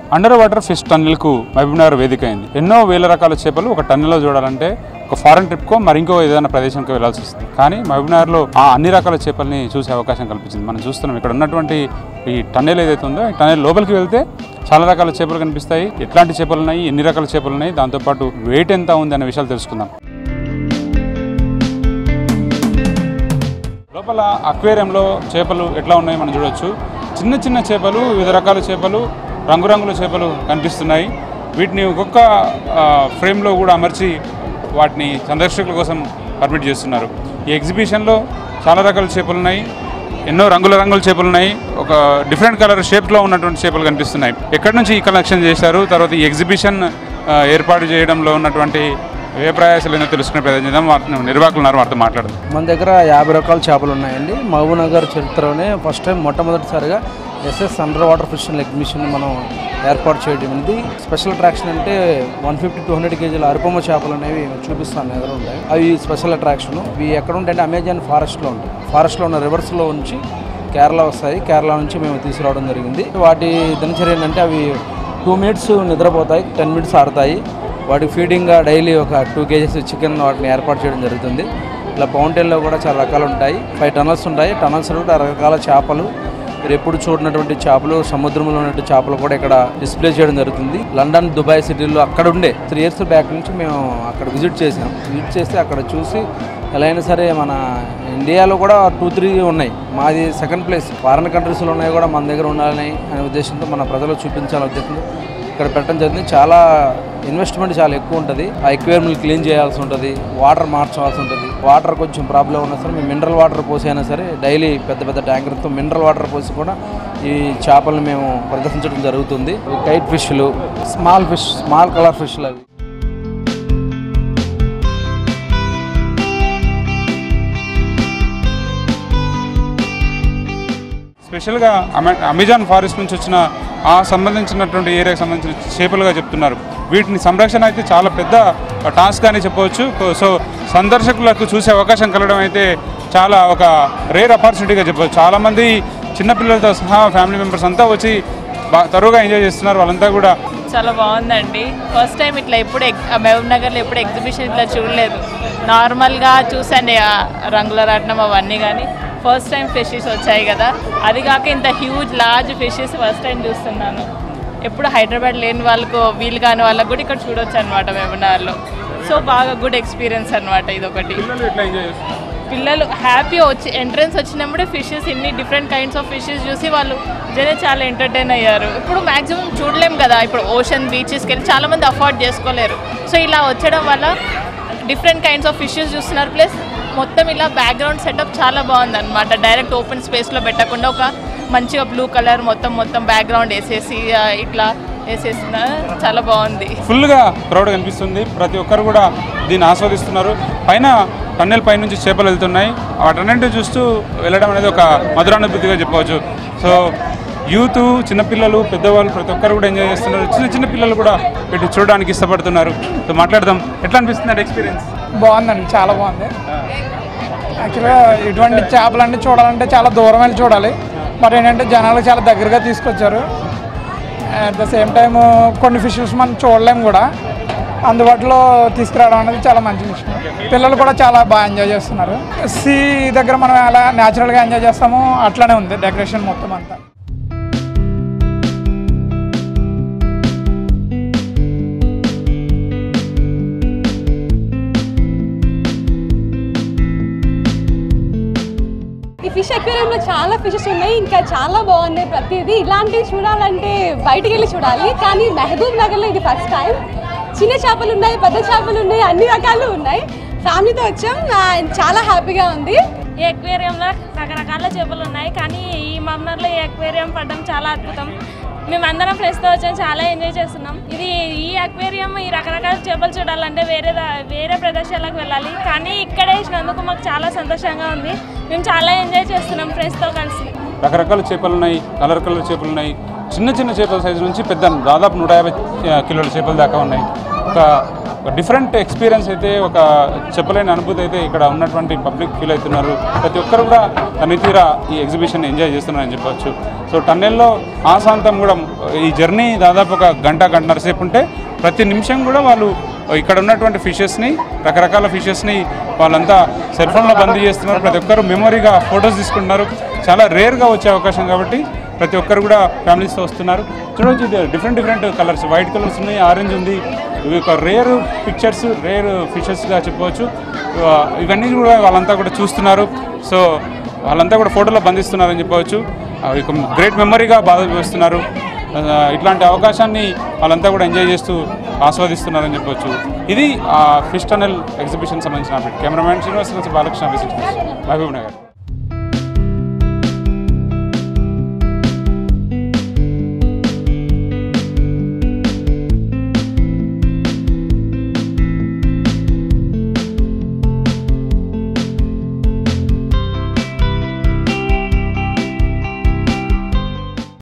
under water fish టన్నెల్కు మహబూబ్నగర్ వేదిక అయింది ఎన్నో వేల రకాల చేపలు ఒక టన్నెల్లో చూడాలంటే ఒక ఫారెన్ ట్రిప్కో మరింకో ఏదైనా ప్రదేశంకో వెళ్ళాల్సి వస్తుంది కానీ మహబూబ్నగర్లో ఆ అన్ని రకాల చేపల్ని చూసే అవకాశం కల్పించింది మనం చూస్తున్నాం ఇక్కడ ఉన్నటువంటి ఈ టన్నెల్ ఏదైతే ఉందో ఈ టన్నెల్ లోపలికి వెళ్తే చాలా రకాల చేపలు కనిపిస్తాయి ఎట్లాంటి చేపలు ఉన్నాయి ఎన్ని రకాల చేపలు ఉన్నాయి దాంతోపాటు వెయిట్ ఎంత ఉంది అనే విషయాలు తెలుసుకుందాం లోపల అక్వేరియంలో చేపలు ఎట్లా ఉన్నాయో మనం చూడొచ్చు చిన్న చిన్న చేపలు వివిధ రకాల చేపలు రంగురంగుల చేపలు కనిపిస్తున్నాయి వీటిని ఒక్కొక్క ఆ, ఫ్రేమ్లో కూడా అమర్చి వాటిని సందర్శకుల కోసం పర్మిట్ చేస్తున్నారు ఈ ఎగ్జిబిషన్లో చాలా రకాల చేపలు ఉన్నాయి ఎన్నో రంగుల రంగుల చేపలు ఉన్నాయి ఒక డిఫరెంట్ కలర్ షేప్లో ఉన్నటువంటి చేపలు కనిపిస్తున్నాయి ఎక్కడి నుంచి ఈ కలెక్షన్ చేశారు తర్వాత ఈ ఎగ్జిబిషన్ ఆ, ఏర్పాటు చేయడంలో ఉన్నటువంటి ఏ ప్రయాసాలు ఏందో తెలుసుకునే ప్రయత్నం చేద్దాం వారిని నిర్వాహకులు ఉన్నారు వారితో మాట్లాడదాం మన దగ్గర యాభై రకాల చేపలు ఉన్నాయండి మహబూబ్నగర్ చరిత్రలోనే ఫస్ట్ టైం మొట్టమొదటిసారిగా SS under water fishing exhibition మనం ఏర్పాటు చేయడం ఇది స్పెషల్ అట్రాక్షన్ అంటే వన్ ఫిఫ్టీ టూ హండ్రెడ్ కేజీల అరుపమ్మ చేపలు అనేవి చూపిస్తాను ఎదురు ఉంటాయి అవి స్పెషల్ అట్రాక్షన్ ఇవి ఎక్కడ ఉంటాయంటే అమెజాన్ ఫారెస్ట్లో ఉంటాయి ఫారెస్ట్లో ఉన్న రివర్స్లో ఉంచి కేరళ వస్తాయి కేరళ నుంచి మేము తీసుకురావడం జరిగింది వాటి దినచర్య ఏంటంటే అవి టూ మినిట్స్ నిద్రపోతాయి టెన్ మినిట్స్ ఆడతాయి వాటికి ఫీడింగ్గా డైలీ ఒక టూ కేజీస్ చికెన్ వాటిని ఏర్పాటు చేయడం జరుగుతుంది ఇలా ఫౌంటైన్లో కూడా చాలా రకాలు ఉంటాయి ఫైవ్ టనల్స్ ఉంటాయి టనల్స్ కూడా రకరకాల చేపలు మీరు ఎప్పుడు చూడనటువంటి చేపలు సముద్రంలో ఉన్నటువంటి చేపలు కూడా ఇక్కడ డిస్ప్లే చేయడం జరుగుతుంది లండన్ దుబాయ్ సిటీలో అక్కడ ఉండే త్రీ ఇయర్స్ బ్యాక్ నుంచి మేము అక్కడ విజిట్ చేసాం విజిట్ చేస్తే అక్కడ చూసి ఎలా అయినా సరే మన ఇండియాలో కూడా టూ త్రీ ఉన్నాయి మాది సెకండ్ ప్లేస్ ఫారెన్ కంట్రీస్లో ఉన్నాయి కూడా మన దగ్గర ఉండాలని అనే ఉద్దేశంతో మన ప్రజలకు చూపించాలనే ఉద్దేశంతో ఇక్కడ పెట్టడం జరిగింది చాలా ఇన్వెస్ట్మెంట్ చాలా ఎక్కువ ఉంటుంది ఆ ఎక్వేరియం క్లీన్ చేయాల్సి ఉంటుంది వాటర్ మార్చాల్సి ఉంటుంది వాటర్ కొంచెం ప్రాబ్లం ఉన్నా సరే మేము మినరల్ వాటర్ పోసి అయినా సరే డైలీ పెద్ద పెద్ద ట్యాంకర్తో మినరల్ వాటర్ పోసి కూడా ఈ చేపలను మేము ప్రదర్శించడం జరుగుతుంది ఈ కైట్ ఫిష్లు స్మాల్ ఫిష్ స్మాల్ కలర్ ఫిష్లు అవి స్పెషల్గా అమె- అమెజాన్ ఫారెస్ట్ నుంచి వచ్చిన ఆ సంబంధించినటువంటి ఏరియాకి సంబంధించిన చేపలుగా చెప్తున్నారు వీటిని సంరక్షణ అయితే చాలా పెద్ద టాస్క్ అని చెప్పవచ్చు సో సందర్శకులకు చూసే అవకాశం కలగడం అయితే చాలా ఒక రేర్ ఆపర్చునిటీగా చెప్పవచ్చు చాలామంది చిన్నపిల్లలతో సహా ఫ్యామిలీ మెంబర్స్ అంతా వచ్చి బా- తరువుగా ఎంజాయ్ చేస్తున్నారు వాళ్ళంతా కూడా చాలా బాగుందండి ఫస్ట్ టైం ఇట్లా ఎప్పుడు ఎగ్- మహబూబ్ నగర్లో ఎప్పుడు ఎగ్జిబిషన్ ఇట్లా చూడలేదు నార్మల్గా చూసాను ఆ రంగుల రాట్నం అవన్నీ కానీ ఫస్ట్ టైం ఫిషెస్ వచ్చాయి కదా అది కాక ఇంత huge large fishes first time చూస్తున్నాను ఎప్పుడు హైదరాబాద్ లేని వాళ్ళకు వీలు కాని వాళ్ళకు కూడా ఇక్కడ చూడొచ్చు అనమాట మహబూబ్నగర్లో సో బాగా గుడ్ ఎక్స్పీరియన్స్ అనమాట ఇది ఒకటి పిల్లలు ఎట్లా ఎంజాయ్ చేస్తున్నారు పిల్లలు హ్యాపీ వచ్చి ఎంట్రన్స్ వచ్చినప్పుడే ఫిషెస్ ఇన్ని డిఫరెంట్ కైండ్స్ ఆఫ్ ఫిషెస్ చూసి వాళ్ళు జనే చాలా ఎంటర్టైన్ అయ్యారు ఇప్పుడు మాక్సిమం చూడలేం కదా ఇప్పుడు ఓషన్ బీచెస్కి వెళ్ళి చాలా మంది అఫోర్డ్ చేసుకోలేరు సో ఇలా వచ్చడం వల్ల డిఫరెంట్ కైండ్స్ ఆఫ్ ఫిషెస్ చూస్తున్నారు ప్లస్ మొత్తం ఇలా బ్యాక్గ్రౌండ్ సెటప్ చాలా బాగుంది అనమాట డైరెక్ట్ ఓపెన్ స్పేస్లో పెట్టకుండా ఒక మంచిగా బ్లూ కలర్ మొత్తం మొత్తం బ్యాక్గ్రౌండ్ వేసేసి ఆ, ఇట్లా వేసేసిన చాలా బాగుంది ఫుల్గా క్రౌడ్ కనిపిస్తుంది ప్రతి ఒక్కరు కూడా దీన్ని ఆస్వాదిస్తున్నారు పైన టన్నెల్ పై నుంచి చేపలు వెళ్తున్నాయి వాటన్నింటిని చూస్తూ వెళ్ళడం అనేది ఒక మధురానుభూతిగా చెప్పవచ్చు సో యూత్ చిన్నపిల్లలు పెద్దవాళ్ళు ప్రతి ఒక్కరు కూడా ఎంజాయ్ చేస్తున్నారు చిన్న చిన్న పిల్లలు కూడా వీటిని చూడడానికి ఇష్టపడుతున్నారు సో మాట్లాడదాం ఎట్లా అనిపిస్తుంది ఎక్స్పీరియన్స్ బాగుందండి చాలా బాగుంది యాక్చువల్గా ఇటువంటి చేపలన్నీ చూడాలంటే చాలా దూరం వెళ్ళి చూడాలి బట్ ఏంటంటే జనాలు చాలా దగ్గరగా తీసుకొచ్చారు అట్ ద సేమ్ టైం కొన్ని ఫిషెస్ మనం చూడలేము కూడా అందుబాటులో తీసుకురావడం అనేది చాలా మంచి విషయం పిల్లలు కూడా చాలా బాగా ఎంజాయ్ చేస్తున్నారు సీ దగ్గర మనం ఎలా న్యాచురల్గా ఎంజాయ్ చేస్తామో అట్లానే ఉంది డెకరేషన్ మొత్తం అంతా ఈ ఫిష్ అక్వేరియంలో చాలా ఫిషెస్ ఉన్నాయి ఇంకా చాలా బాగున్నాయి ప్రతిదీ ఇలాంటివి చూడాలంటే బయటికి వెళ్ళి చూడాలి కానీ మహబూబ్ నగర్లో ఇది ఫస్ట్ టైం చిన్న చేపలు ఉన్నాయి పెద్ద చేపలు ఉన్నాయి అన్ని రకాలు ఉన్నాయి ఫ్యామిలీతో వచ్చాం ఆ, చాలా హ్యాపీగా ఉంది ఈ అక్వేరియంలో రకరకాల చేపలు ఉన్నాయి కానీ ఈ మమ్నర్లో ఈ అక్వేరియం పడడం చాలా అద్భుతం మేమందరం ఫ్రెండ్స్తో వచ్చాం చాలా ఎంజాయ్ చేస్తున్నాం ఇది ఈ అక్వేరియం ఈ రకరకాల చేపలు చూడాలంటే వేరే దా- వేరే ప్రదేశాలకు వెళ్ళాలి కానీ ఇక్కడే వేసినందుకు మాకు చాలా సంతోషంగా ఉంది మేము చాలా ఎంజాయ్ చేస్తున్నాం ఫ్రెండ్స్తో కలిసి రకరకాల చేపలు ఉన్నాయి కలర్ కలర్ చేపలు ఉన్నాయి చిన్న చిన్న చేపల సైజు నుంచి పెద్ద దాదాపు నూట యాభై ఆ, కిలోల చేపల దాకా ఉన్నాయి ఒక డిఫరెంట్ ఎక్స్పీరియన్స్ అయితే ఒక చెప్పలేని అనుభూతి అయితే ఇక్కడ ఉన్నటువంటి పబ్లిక్ ఫీల్ అవుతున్నారు ప్రతి ఒక్కరు కూడా తనితీరా ఈ ఎగ్జిబిషన్ ఎంజాయ్ చేస్తున్నారని చెప్పవచ్చు సో టన్నెల్లో ఆశాంతం కూడా ఈ జర్నీ దాదాపు ఒక గంట గంటన్నర సేపు ఉంటే ప్రతి నిమిషం కూడా వాళ్ళు ఇక్కడ ఉన్నటువంటి ఫిషెస్ని రకరకాల ఫిషెస్ని వాళ్ళంతా సెల్ ఫోన్లో బందీ చేస్తున్నారు ప్రతి ఒక్కరు మెమొరీగా ఫొటోస్ తీసుకుంటున్నారు చాలా రేర్గా వచ్చే అవకాశం కాబట్టి ప్రతి ఒక్కరు కూడా ఫ్యామిలీస్తో వస్తున్నారు చూడవచ్చు ఇది different different colours white colours ఉన్నాయి ఆరెంజ్ ఉంది ఇవి ఒక రేర్ పిక్చర్స్ రేర్ ఫిషెస్గా చెప్పవచ్చు ఆ, ఇవన్నీ కూడా వాళ్ళంతా కూడా చూస్తున్నారు సో వాళ్ళంతా కూడా ఫోటోలో బంధిస్తున్నారని చెప్పవచ్చు అవి ఒక గ్రేట్ మెమరీగా బాధ చూస్తున్నారు ఆ, ఇట్లాంటి అవకాశాన్ని వాళ్ళంతా కూడా ఎంజాయ్ చేస్తూ ఆస్వాదిస్తున్నారని చెప్పవచ్చు ఇది ఫిష్ టనల్ ఎగ్జిబిషన్ సంబంధించిన update cameraman Srinivas Balakrishna visit Mahabub Nagar